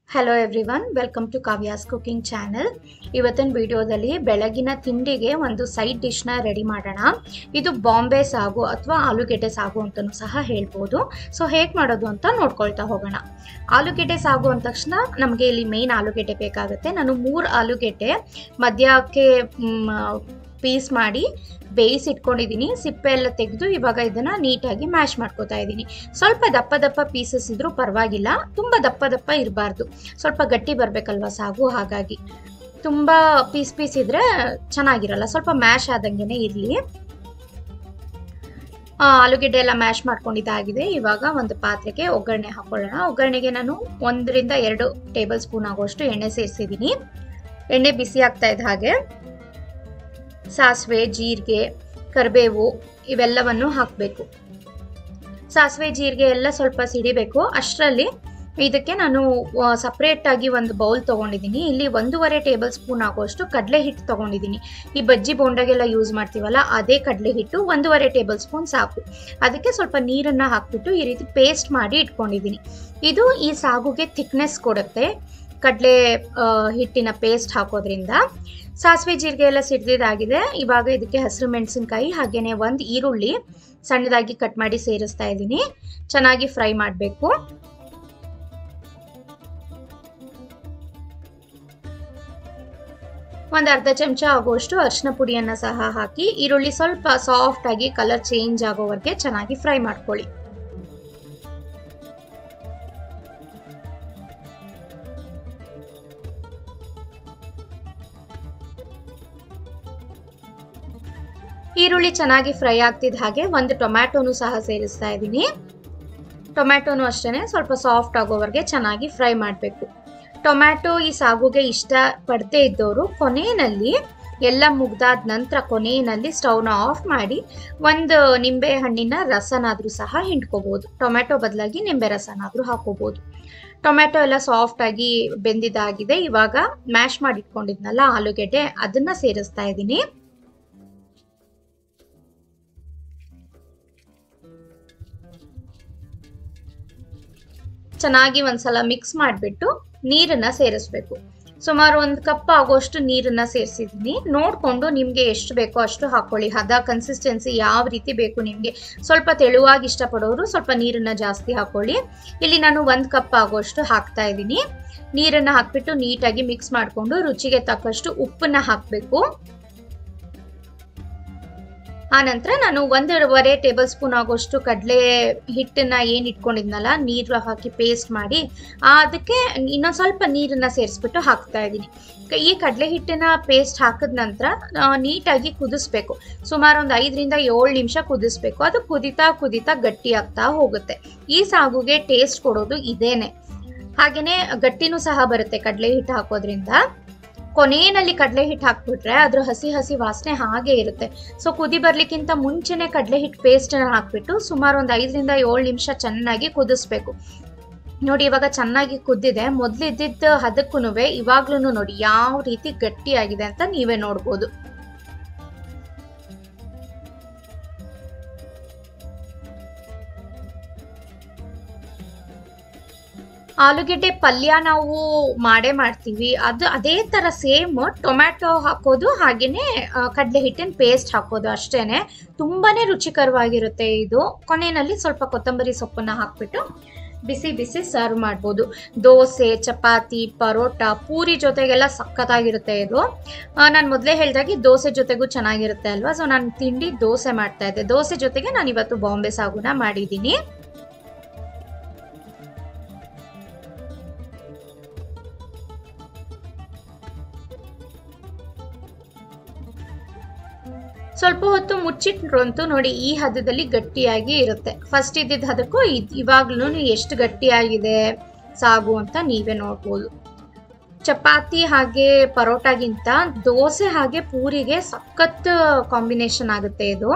hello everyone welcome to Kavya's cooking channel ಇವತ್ತಿನ ವಿಡಿಯೋದಲ್ಲಿ ಬೆಳಗಿನ ತಿಂಡಿಗೆ ಒಂದು ಸೈಡ್ ಡಿಶ್ನ ರೆಡಿ ಮಾಡೋಣ ಇದು ಬಾಂಬೆ ಸಾಗು ಅಥವಾ ಆಲೂಗೆಡ್ಡೆ ಸಾಗು ಅಂತಲೂ ಸಹ ಹೇಳ್ಬೋದು ಸೊ ಹೇಗೆ ಮಾಡೋದು ಅಂತ ನೋಡ್ಕೊಳ್ತಾ ಹೋಗೋಣ ಆಲೂಗೆಡ್ಡೆ ಸಾಗು ಅಂದ ತಕ್ಷಣ ನಮಗೆ ಇಲ್ಲಿ ಮೇನ್ ಆಲೂಗೆಡ್ಡೆ ಬೇಕಾಗುತ್ತೆ ನಾನು ಮೂರು ಆಲೂಗೆಡ್ಡೆ ಮಧ್ಯಕ್ಕೆ ಪೀಸ್ ಮಾಡಿ ಬೇಯಿಸಿ ಇಟ್ಕೊಂಡಿದ್ದೀನಿ ಸಿಪ್ಪೆ ಎಲ್ಲ ತೆಗೆದು ಇವಾಗ ಇದನ್ನು ನೀಟಾಗಿ ಮ್ಯಾಶ್ ಮಾಡ್ಕೋತಾ ಇದ್ದೀನಿ ಸ್ವಲ್ಪ ದಪ್ಪ ದಪ್ಪ ಪೀಸಸ್ ಇದ್ರೂ ಪರವಾಗಿಲ್ಲ ತುಂಬ ದಪ್ಪ ದಪ್ಪ ಇರಬಾರ್ದು ಸ್ವಲ್ಪ ಗಟ್ಟಿ ಬರಬೇಕಲ್ವ ಸಾಗು ಹಾಗಾಗಿ ತುಂಬ ಪೀಸ್ ಪೀಸ್ ಇದ್ರೆ ಚೆನ್ನಾಗಿರಲ್ಲ ಸ್ವಲ್ಪ ಮ್ಯಾಶ್ ಆದಂಗೆ ಇರಲಿ ಆಲೂಗೆಡ್ಡೆ ಎಲ್ಲ ಮ್ಯಾಶ್ ಮಾಡ್ಕೊಂಡಿದ್ದಾಗಿದೆ ಇವಾಗ ಒಂದು ಪಾತ್ರೆಗೆ ಒಗ್ಗರಣೆ ಹಾಕೊಳ್ಳೋಣ ಒಗ್ಗರಣೆಗೆ ನಾನು ಒಂದರಿಂದ ಎರಡು ಟೇಬಲ್ ಸ್ಪೂನ್ ಆಗುವಷ್ಟು ಎಣ್ಣೆ ಸೇರಿಸಿದ್ದೀನಿ ಎಣ್ಣೆ ಬಿಸಿ ಆಗ್ತಾ ಇದ್ದ ಹಾಗೆ ಸಾಸಿವೆ ಜೀರಿಗೆ ಕರಿಬೇವು ಇವೆಲ್ಲವನ್ನು ಹಾಕಬೇಕು ಸಾಸಿವೆ ಜೀರಿಗೆ ಎಲ್ಲ ಸ್ವಲ್ಪ ಸಿಡಿಬೇಕು ಅಷ್ಟರಲ್ಲಿ ಇದಕ್ಕೆ ನಾನು ಸಪ್ರೇಟಾಗಿ ಒಂದು ಬೌಲ್ ತೊಗೊಂಡಿದ್ದೀನಿ ಇಲ್ಲಿ ಒಂದೂವರೆ ಟೇಬಲ್ ಸ್ಪೂನ್ ಆಗುವಷ್ಟು ಕಡಲೆ ಹಿಟ್ಟು ತೊಗೊಂಡಿದ್ದೀನಿ ಈ ಬಜ್ಜಿ ಬೋಂಡಾಗೆಲ್ಲ ಯೂಸ್ ಮಾಡ್ತೀವಲ್ಲ ಅದೇ ಕಡಲೆ ಹಿಟ್ಟು ಒಂದೂವರೆ ಟೇಬಲ್ ಸ್ಪೂನ್ ಸಾಕು ಅದಕ್ಕೆ ಸ್ವಲ್ಪ ನೀರನ್ನು ಹಾಕ್ಬಿಟ್ಟು ಈ ರೀತಿ ಪೇಸ್ಟ್ ಮಾಡಿ ಇಟ್ಕೊಂಡಿದ್ದೀನಿ ಇದು ಈ ಸಾಗುಗೆ ಥಿಕ್ನೆಸ್ ಕೊಡುತ್ತೆ ಕಡಲೆ ಹಿಟ್ಟಿನ ಪೇಸ್ಟ್ ಹಾಕೋದ್ರಿಂದ ಸಾಸಿವೆ ಜೀರಿಗೆ ಎಲ್ಲ ಸಿಡ್ದಿದ್ದಾಗಿದೆ ಇವಾಗ ಇದಕ್ಕೆ ಹಸಿರು ಮೆಣಸಿನ್ಕಾಯಿ ಹಾಗೆಯೇ ಒಂದು ಈರುಳ್ಳಿ ಸಣ್ಣದಾಗಿ ಕಟ್ ಮಾಡಿ ಸೇರಿಸ್ತಾ ಇದ್ದೀನಿ ಚೆನ್ನಾಗಿ ಫ್ರೈ ಮಾಡಬೇಕು ಒಂದು ಅರ್ಧ ಚಮಚ ಆಗುವಷ್ಟು ಅರಿಶಿನ ಪುಡಿಯನ್ನು ಸಹ ಹಾಕಿ ಈರುಳ್ಳಿ ಸ್ವಲ್ಪ ಸಾಫ್ಟ್ ಆಗಿ ಕಲರ್ ಚೇಂಜ್ ಆಗೋವರೆಗೆ ಚೆನ್ನಾಗಿ ಫ್ರೈ ಮಾಡ್ಕೊಳ್ಳಿ ಈರುಳ್ಳಿ ಚೆನ್ನಾಗಿ ಫ್ರೈ ಆಗ್ತಿದ್ದ ಹಾಗೆ ಒಂದು ಟೊಮ್ಯಾಟೋನು ಸಹ ಸೇರಿಸ್ತಾ ಇದ್ದೀನಿ ಟೊಮ್ಯಾಟೋನು ಅಷ್ಟೇ ಸ್ವಲ್ಪ ಸಾಫ್ಟ್ ಆಗೋವರೆಗೆ ಚೆನ್ನಾಗಿ ಫ್ರೈ ಮಾಡಬೇಕು ಟೊಮ್ಯಾಟೊ ಈ ಸಾಗುಗೆ ಇಷ್ಟ ಪಡದೇ ಇದ್ದವರು ಕೊನೆಯಲ್ಲಿ ಎಲ್ಲ ಮುಗ್ದಾದ ನಂತರ ಕೊನೆಯಲ್ಲಿ ಸ್ಟವ್ನ ಆಫ್ ಮಾಡಿ ಒಂದು ನಿಂಬೆ ಹಣ್ಣಿನ ರಸನಾದರೂ ಸಹ ಹಿಂಡ್ಕೋಬೋದು ಟೊಮ್ಯಾಟೊ ಬದಲಾಗಿ ನಿಂಬೆ ರಸನಾದರೂ ಹಾಕೋಬೋದು ಟೊಮ್ಯಾಟೊ ಎಲ್ಲ ಸಾಫ್ಟ್ ಆಗಿ ಬೆಂದಿದ್ದಾಗಿದೆ ಇವಾಗ ಮ್ಯಾಶ್ ಮಾಡಿ ಇಟ್ಕೊಂಡಿದ್ನಲ್ಲ ಆಲೂಗೆಡ್ಡೆ ಅದನ್ನ ಸೇರಿಸ್ತಾ ಇದ್ದೀನಿ ಚೆನ್ನಾಗಿ ಒಂದ್ಸಲ ಮಿಕ್ಸ್ ಮಾಡಿಬಿಟ್ಟು ನೀರನ್ನ ಸೇರಿಸ್ಬೇಕು ಸುಮಾರು ಒಂದು ಕಪ್ ಆಗೋಷ್ಟು ನೀರನ್ನ ಸೇರಿಸಿದ್ದೀನಿ ನೋಡಿಕೊಂಡು ನಿಮಗೆ ಎಷ್ಟು ಬೇಕೋ ಅಷ್ಟು ಹಾಕೊಳ್ಳಿ ಹದ ಕನ್ಸಿಸ್ಟೆನ್ಸಿ ಯಾವ ರೀತಿ ಬೇಕು ನಿಮಗೆ ಸ್ವಲ್ಪ ತೆಳುವಾಗಿ ಇಷ್ಟಪಡೋರು ಸ್ವಲ್ಪ ನೀರನ್ನ ಜಾಸ್ತಿ ಹಾಕೊಳ್ಳಿ ಇಲ್ಲಿ ನಾನು ಒಂದು ಕಪ್ ಆಗೋಷ್ಟು ಹಾಕ್ತಾ ಇದ್ದೀನಿ ನೀರನ್ನು ಹಾಕ್ಬಿಟ್ಟು ನೀಟಾಗಿ ಮಿಕ್ಸ್ ಮಾಡಿಕೊಂಡು ರುಚಿಗೆ ತಕ್ಕಷ್ಟು ಉಪ್ಪನ್ನ ಹಾಕಬೇಕು ಆನಂತರ ನಾನು ಒಂದೂವರೆ ಟೇಬಲ್ ಸ್ಪೂನ್ ಆಗೋಷ್ಟು ಕಡಲೆ ಹಿಟ್ಟನ್ನ ಏನು ಇಟ್ಕೊಂಡಿದ್ನಲ್ಲ ನೀರು ಹಾಕಿ ಪೇಸ್ಟ್ ಮಾಡಿ ಅದಕ್ಕೆ ಇನ್ನೊಂದು ಸ್ವಲ್ಪ ನೀರನ್ನ ಸೇರಿಸ್ಬಿಟ್ಟು ಹಾಕ್ತಾ ಇದ್ದೀನಿ ಈ ಕಡಲೆ ಹಿಟ್ಟಿನ ಪೇಸ್ಟ್ ಹಾಕಿದ ನಂತರ ನೀಟಾಗಿ ಕುದಿಸ್ಬೇಕು ಸುಮಾರು ಒಂದು ಐದರಿಂದ ಏಳು ನಿಮಿಷ ಕುದಿಸ್ಬೇಕು ಅದು ಕುದಿತಾ ಕುದಿತಾ ಗಟ್ಟಿ ಆಗ್ತಾ ಹೋಗುತ್ತೆ ಈ ಸಾಗುಗೆ ಟೇಸ್ಟ್ ಕೊಡೋದು ಇದೇನೆ ಹಾಗೆಯೇ ಗಟ್ಟಿನೂ ಸಹ ಬರುತ್ತೆ ಕಡಲೆ ಹಿಟ್ಟು ಹಾಕೋದ್ರಿಂದ ಕೊನೆಯಲ್ಲಿ ಕಡಲೆ ಹಿಟ್ಟು ಹಾಕ್ಬಿಟ್ರೆ ಅದ್ರ ಹಸಿ ಹಸಿ ವಾಸನೆ ಹಾಗೆ ಇರುತ್ತೆ ಸೊ ಕುದಿ ಬರ್ಲಿಕ್ಕಿಂತ ಮುಂಚೆನೆ ಕಡಲೆ ಹಿಟ್ಟು ಪೇಸ್ಟನ್ನು ಹಾಕ್ಬಿಟ್ಟು ಸುಮಾರು ಒಂದು ಐದರಿಂದ ಏಳು ನಿಮಿಷ ಚೆನ್ನಾಗಿ ಕುದಿಸ್ಬೇಕು ನೋಡಿ ಇವಾಗ ಚೆನ್ನಾಗಿ ಕುದ್ದಿದೆ ಮೊದಲಿದ್ದಿದ್ದ ಹದಕ್ಕೂ ಇವಾಗ್ಲೂ ನೋಡಿ ಯಾವ ರೀತಿ ಗಟ್ಟಿಯಾಗಿದೆ ಅಂತ ನೀವೇ ನೋಡ್ಬೋದು ಆಲೂಗೆಡ್ಡೆ ಪಲ್ಯ ನಾವು ಮಾಡೇ ಮಾಡ್ತೀವಿ ಅದು ಅದೇ ಥರ ಸೇಮ್ ಟೊಮ್ಯಾಟೊ ಹಾಕೋದು ಹಾಗೆಯೇ ಕಡಲೆ ಹಿಟ್ಟಿನ ಪೇಸ್ಟ್ ಹಾಕೋದು ಅಷ್ಟೇ ತುಂಬಾ ರುಚಿಕರವಾಗಿರುತ್ತೆ ಇದು ಕೊನೆಯಲ್ಲಿ ಸ್ವಲ್ಪ ಕೊತ್ತಂಬರಿ ಸೊಪ್ಪನ್ನು ಹಾಕ್ಬಿಟ್ಟು ಬಿಸಿ ಬಿಸಿ ಸರ್ವ್ ಮಾಡ್ಬೋದು ದೋಸೆ ಚಪಾತಿ ಪರೋಟ ಪೂರಿ ಜೊತೆಗೆಲ್ಲ ಸಖತ್ತಾಗಿರುತ್ತೆ ಇದು ನಾನು ಮೊದಲೇ ಹೇಳಿದಾಗೆ ದೋಸೆ ಜೊತೆಗೂ ಚೆನ್ನಾಗಿರುತ್ತೆ ಅಲ್ವಾ ಸೊ ನಾನು ತಿಂಡಿ ದೋಸೆ ಮಾಡ್ತಾ ಇದ್ದೆ ದೋಸೆ ಜೊತೆಗೆ ನಾನು ಇವತ್ತು ಬಾಂಬೆ ಸಾಗುನ ಮಾಡಿದ್ದೀನಿ ಸ್ವಲ್ಪ ಹೊತ್ತು ಮುಚ್ಚಿಟ್ರಂತೂ ನೋಡಿ ಈ ಹದದಲ್ಲಿ ಗಟ್ಟಿಯಾಗಿ ಇರುತ್ತೆ ಫಸ್ಟ್ ಇದ್ದಿದ್ದ ಹದಕ್ಕೂ ಇವಾಗ್ಲೂ ಎಷ್ಟು ಗಟ್ಟಿಯಾಗಿದೆ ಸಾಗು ಅಂತ ನೀವೇ ನೋಡ್ಬೋದು ಚಪಾತಿ ಹಾಗೆ ಪರೋಟಾಗಿಂತ ದೋಸೆ ಹಾಗೆ ಪೂರಿಗೆ ಸಖತ್ ಕಾಂಬಿನೇಷನ್ ಆಗುತ್ತೆ ಇದು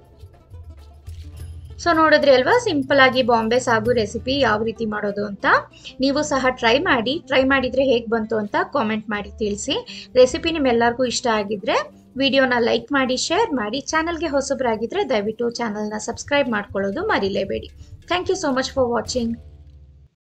ಸೊ ನೋಡಿದ್ರಿ ಅಲ್ವಾ ಸಿಂಪಲ್ ಆಗಿ ಬಾಂಬೆ ಸಾಗು ರೆಸಿಪಿ ಯಾವ ರೀತಿ ಮಾಡೋದು ಅಂತ ನೀವು ಸಹ ಟ್ರೈ ಮಾಡಿ ಟ್ರೈ ಮಾಡಿದರೆ ಹೇಗೆ ಬಂತು ಅಂತ ಕಾಮೆಂಟ್ ಮಾಡಿ ತಿಳಿಸಿ ರೆಸಿಪಿ ನಿಮ್ಮೆಲ್ಲರಿಗೂ ಇಷ್ಟ ಆಗಿದ್ರೆ ವಿಡಿಯೋನ ಲೈಕ್ ಮಾಡಿ ಶೇರ್ ಮಾಡಿ ಚಾನಲ್ಗೆ ಹೊಸಬ್ರಾಗಿದ್ದರೆ ದಯವಿಟ್ಟು ಚಾನಲ್ನ ಸಬ್ಸ್ಕ್ರೈಬ್ ಮಾಡ್ಕೊಳ್ಳೋದು ಮರಿಲೇಬೇಡಿ thank you so much for watching